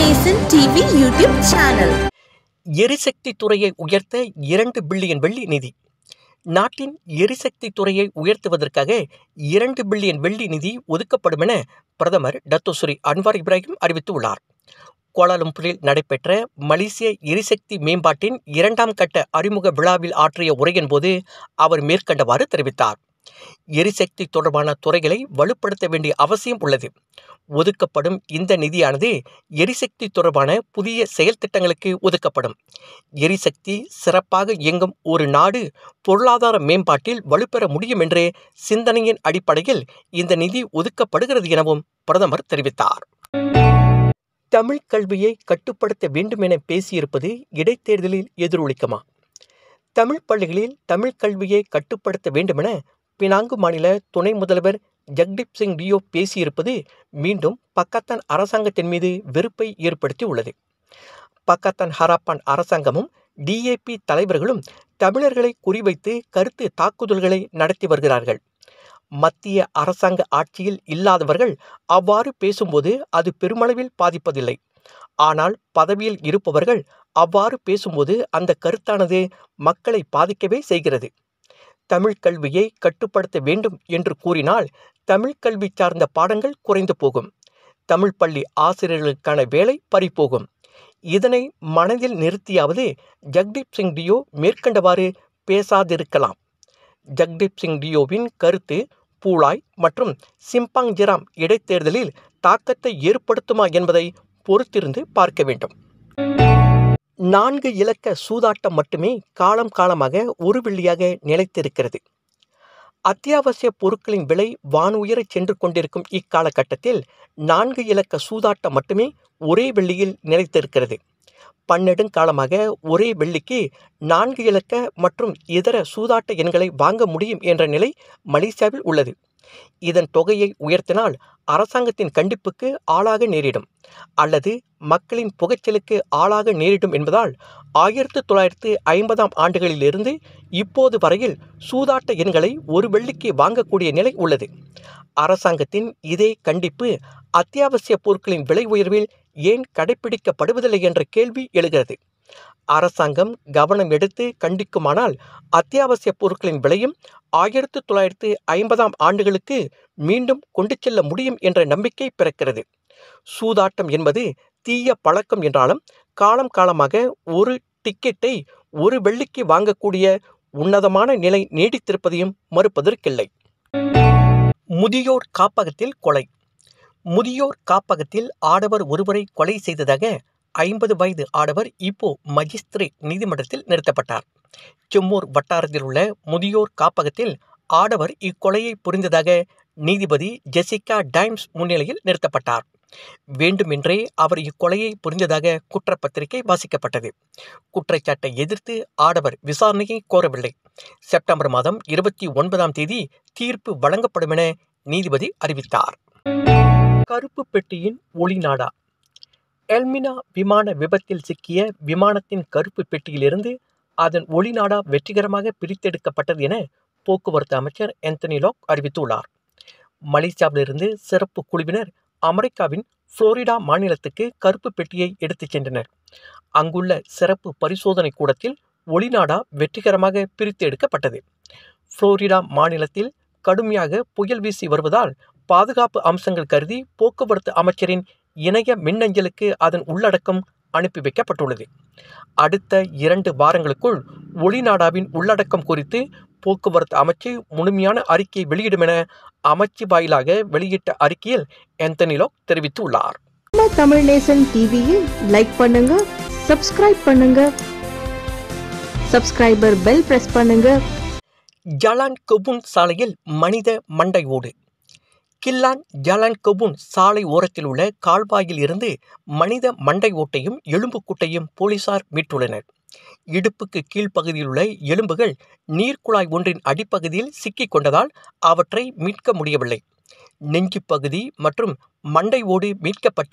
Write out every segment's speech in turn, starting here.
நேசன் TV YouTube channel எரிசக்தி துறையை உயர்த்த இரண்டு பில்லியன் வெள்ளி நிதி நாட்டின் எரிசக்தி துறையை உயர்த்துவதற்காக இரண்டு பில்லியன் வெள்ளி நிதி ஒதுக்கப்படும் என பிரதமர் டத்தோஸ்ரீ அன்வார் இப்ராஹிம் அறிவித்துள்ளார் கோலாலம்பூரில் நடைபெற்ற மலேசிய எரிசக்தி மேம்பாட்டின் இரண்டாம் கட்ட அறிமுக விழாவில் ஆற்றிய உரையின் போது அவர் மேற்கண்டவாறு தெரிவித்தார் எரிசக்தி தொடர்பான துறைகளை வலுப்படுத்த வேண்டிய அவசியம் உள்ளது ஒதுக்கப்படும் இந்த நிதியானது எரிசக்தி தொடர்பான புதிய செயல் திட்டங்களுக்கு ஒதுக்கப்படும் எரிசக்தி சிறப்பாக இயங்கும் ஒரு நாடு பொருளாதார மேம்பாட்டில் வலுப்பெற முடியும் என்ற சிந்தனையின் அடிப்படையில் இந்த நிதி ஒதுக்கப்படுகிறது எனவும் பிரதமர் தெரிவித்தார் தமிழ் கல்வியை கட்டுப்படுத்த வேண்டும் என பேசியிருப்பது இடைத்தேர்தலில் எதிரொலிக்குமா தமிழ் பள்ளிகளில் தமிழ் கல்வியை கட்டுப்படுத்த வேண்டுமென பினாங்கு மாநில துணை முதல்வர் ஜக்தீப் சிங் டியோ பேசியிருப்பது மீண்டும் பக்கத்தான் அரசாங்கத்தின் மீது வெறுப்பை ஏற்படுத்தி உள்ளது பக்கத்தான் ஹராப்பான் அரசாங்கமும் டிஏபி தலைவர்களும் தமிழர்களை குறிவைத்து கருத்து தாக்குதல்களை நடத்தி வருகிறார்கள் மத்திய அரசாங்க ஆட்சியில் இல்லாதவர்கள் அவ்வாறு பேசும்போது அது பெருமளவில் பாதிப்பதில்லை ஆனால் பதவியில் இருப்பவர்கள் அவ்வாறு பேசும்போது அந்த கருத்தானது மக்களை பாதிக்கவே செய்கிறது தமிழ் கல்வியை கட்டுப்படுத்த வேண்டும் என்று கூறினால் தமிழ் கல்வி சார்ந்த பாடங்கள் குறைந்து போகும் தமிழ் பள்ளி ஆசிரியர்களுக்கான வேலை பறிப்போகும் இதனை மனதில் நிறுத்தியாவது ஜக்தீப் சிங் டியோ மேற்கண்டவாறு பேசாதிருக்கலாம் ஜக்தீப் சிங் டியோவின் கருத்து பூலாய் மற்றும் சிம்பாங் ஜெராம் இடைத்தேர்தலில் தாக்கத்தை ஏற்படுத்துமா என்பதை பொறுத்திருந்து பார்க்க வேண்டும் நான்கு இலக்க சூதாட்டம் மட்டுமே காலம் காலமாக ஒரு வெள்ளியாக நிலைத்திருக்கிறது அத்தியாவசிய பொருட்களின் விலை வானுயரச் சென்று கொண்டிருக்கும் இக்காலகட்டத்தில் நான்கு இலக்க சூதாட்டம் மட்டுமே ஒரே வெள்ளியில் நிலைத்திருக்கிறது பன்னெடுங்காலமாக ஒரே வெள்ளிக்கு நான்கு இலக்க மற்றும் இதர சூதாட்ட எண்களை வாங்க முடியும் என்ற நிலை மலேசியாவில் உள்ளது இதன் தொகையை உயர்த்தினால் அரசாங்கத்தின் கண்டிப்புக்கு ஆளாக நேரிடும் அல்லது மக்களின் புகைச்சலுக்கு ஆளாக நேரிடும் என்பதால் ஆயிரத்து தொள்ளாயிரத்து ஐம்பதாம் ஆண்டுகளிலிருந்து இப்போது வரையில் சூதாட்ட எண்களை ஒரு வெள்ளிக்கு வாங்கக்கூடிய நிலை உள்ளது அரசாங்கத்தின் இதே கண்டிப்பு அத்தியாவசிய பொருட்களின் விலை உயர்வில் ஏன் கடைபிடிக்கப்படுவதில்லை என்ற கேள்வி எழுகிறது அரசாங்கம் கவனம் எடுத்து கண்டிக்குமானால் அத்தியாவசிய பொருட்களின் விலையும் ஆயிரத்து தொள்ளாயிரத்து ஐம்பதாம் ஆண்டுகளுக்கு மீண்டும் கொண்டு செல்ல முடியும் என்ற நம்பிக்கை பிறக்கிறது சூதாட்டம் என்பது தீய பழக்கம் என்றாலும் காலம் காலமாக ஒரு டிக்கெட்டை ஒரு வெள்ளிக்கு வாங்கக்கூடிய உன்னதமான நிலை நீடித்திருப்பதையும் மறுப்பதற்கில்லை முதியோர் காப்பகத்தில் கொலை முதியோர் காப்பகத்தில் ஆடவர் ஒருவரை கொலை செய்ததாக ஐம்பது வயது ஆடவர் இப்போ மஜிஸ்திரேட் நீதிமன்றத்தில் நிறுத்தப்பட்டார் செம்மூர் வட்டாரத்தில் உள்ள முதியோர் காப்பகத்தில் ஆடவர் இக்கொலையை புரிந்ததாக நீதிபதி ஜெசிகா டைம்ஸ் முன்னிலையில் நிறுத்தப்பட்டார் வேண்டுமென்றே அவர் இக்கொலையை புரிந்ததாக குற்றப்பத்திரிகை வாசிக்கப்பட்டது குற்றச்சாட்டை எதிர்த்து ஆடவர் விசாரணையை கோரவில்லை செப்டம்பர் மாதம் இருபத்தி ஒன்பதாம் தேதி தீர்ப்பு வழங்கப்படும் என நீதிபதி அறிவித்தார் கருப்பு பெட்டியின் ஒளிநாடா எல்மினா விமான விபத்தில் சிக்கிய விமானத்தின் கருப்பு பெட்டியிலிருந்து அதன் ஒளிநாடா வெற்றிகரமாக பிரித்தெடுக்கப்பட்டது என போக்குவரத்து அமைச்சர் ஆந்தனி லாக் அறிவித்துள்ளார் மலேசியாவிலிருந்து சிறப்பு குழுவினர் அமெரிக்காவின் புளோரிடா மாநிலத்துக்கு கருப்பு பெட்டியை எடுத்துச் சென்றனர் அங்குள்ள சிறப்பு பரிசோதனை கூடத்தில் ஒளிநாடா வெற்றிகரமாக பிரித்து எடுக்கப்பட்டது புளோரிடா மாநிலத்தில் கடுமையாக புயல் வீசி வருவதால் பாதுகாப்பு அம்சங்கள் கருதி போக்குவரத்து அமைச்சரின் இணைய மின்னஞ்சலுக்கு அதன் உள்ளடக்கம் அனுப்பி வைக்கப்பட்டுள்ளது அடுத்த இரண்டு வாரங்களுக்குள் ஒளிநாடாவின் உள்ளடக்கம் குறித்து போக்குவரத்து அமைச்சு முழுமையான அறிக்கையை வெளியிடும் என அமைச்சு வாயிலாக வெளியிட்ட அறிக்கையில் ஆந்தனிலோ தெரிவித்துள்ளார் நம்ம தமிழ் நேசன் டிவியை லைக் பண்ணுங்க சப்ஸ்கிரைப் பண்ணுங்க சப்ஸ்கிரைபர் பெல் பிரஸ் பண்ணுங்க ஜலான் கொபுன் சாலையில் மனித மண்டை ஓடு கில்லான் ஜலான் கொபுன் சாலை ஓரத்தில் உள்ள கால்வாயில் இருந்து மனித மண்டை ஓட்டையும் எலும்புக்கூட்டையும் போலீசார் மீட்டுள்ளனர் இடுப்புக்கு கீழ்ப்பகுதியில் உள்ள எலும்புகள் நீர்க்குழாய் ஒன்றின் அடிப்பகுதியில் சிக்கிக் கொண்டதால் அவற்றை மீட்க முடியவில்லை நெஞ்சு பகுதி மற்றும் மண்டை ஓடு மீட்கப்பட்டு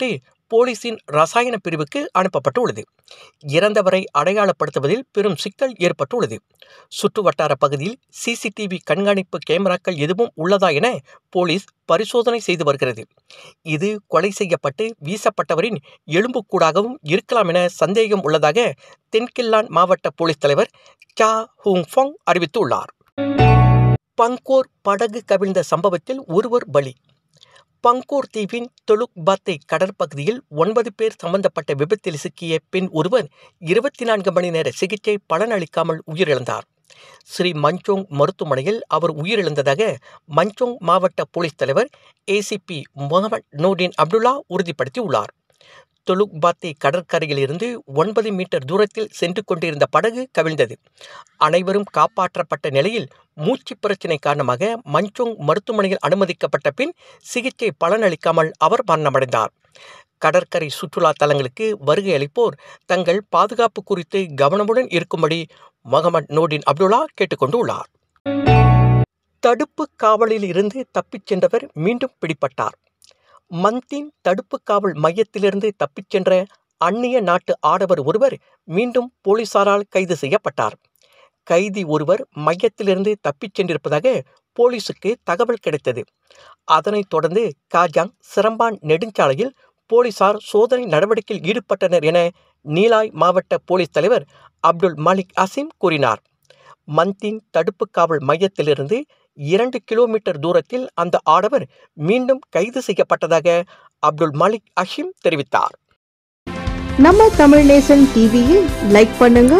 போலீசின் ரசாயன பிரிவுக்கு அனுப்பப்பட்டுள்ளது இறந்தவரை அடையாளப்படுத்துவதில் பெரும் சிக்கல் ஏற்பட்டுள்ளது சுற்று வட்டார பகுதியில் சிசிடிவி கண்காணிப்பு கேமராக்கள் எதுவும் உள்ளதா என போலீஸ் பரிசோதனை செய்து வருகிறது இது கொலை செய்யப்பட்டு வீசப்பட்டவரின் எலும்புக்கூடாகவும் இருக்கலாம் என சந்தேகம் உள்ளதாக தென்கில்லான் மாவட்ட போலீஸ் தலைவர் கா ஹூங் ஃபோங் அறிவித்துள்ளார் பங்கோர் படகு கவிழ்ந்த சம்பவத்தில் ஒருவர் பலி பங்கோர் தீவின் தொலுக் பாத்தை கடற்பகுதியில் ஒன்பது பேர் சம்பந்தப்பட்ட விபத்தில் சிக்கிய பெண் ஒருவர் இருபத்தி நான்கு மணி நேர சிகிச்சை பலனளிக்காமல் உயிரிழந்தார் ஸ்ரீ மஞ்சோங் மருத்துவமனையில் அவர் உயிரிழந்ததாக மஞ்சோங் மாவட்ட போலீஸ் தலைவர் ஏசிபி முகமது நூடின் அப்துல்லா உறுதிப்படுத்தியுள்ளார் தொலுக் பாத்தி கடற்கரையில் இருந்து ஒன்பது மீட்டர் தூரத்தில் சென்று கொண்டிருந்த படகு கவிழ்ந்தது அனைவரும் காப்பாற்றப்பட்ட நிலையில் மூச்சு பிரச்சினை காரணமாக மஞ்சோங் மருத்துவமனையில் அனுமதிக்கப்பட்ட பின் சிகிச்சை பலனளிக்காமல் அவர் மரணமடைந்தார் கடற்கரை சுற்றுலா தலங்களுக்கு வருகை அளிப்போர் தங்கள் பாதுகாப்பு குறித்து கவனமுடன் இருக்கும்படி முகமது நோடின் அப்துல்லா கேட்டுக்கொண்டுள்ளார் தடுப்பு காவலில் இருந்து தப்பிச் சென்றவர் மீண்டும் பிடிப்பட்டார் மந்தின் தடுப்பு காவல் மையத்திலிருந்து தப்பிச் சென்ற அந்நிய நாட்டு ஆடவர் ஒருவர் மீண்டும் போலீசாரால் கைது செய்யப்பட்டார் கைதி ஒருவர் மையத்திலிருந்து தப்பிச் சென்றிருப்பதாக போலீசுக்கு தகவல் கிடைத்தது அதனைத் தொடர்ந்து காஜாங் சிரம்பான் நெடுஞ்சாலையில் போலீசார் சோதனை நடவடிக்கையில் ஈடுபட்டனர் என நீலாய் மாவட்ட போலீஸ் தலைவர் அப்துல் மாலிக் அசீம் கூறினார் மந்தின் தடுப்பு காவல் மையத்திலிருந்து இரண்டு கிலோமீட்டர் தூரத்தில் அந்த ஆடவர் மீண்டும் கைது செய்யப்பட்டதாக அப்துல் மாலிக் அஷீம் தெரிவித்தார் நம்ம தமிழ் நேசன் டிவியில் லைக் பண்ணுங்க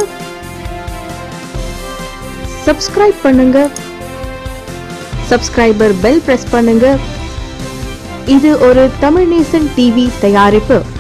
சப்ஸ்கிரைப் பண்ணுங்க சப்ஸ்கிரைபர் பெல் பிரஸ் பண்ணுங்க இது ஒரு தமிழ் நேசன் டிவி தயாரிப்பு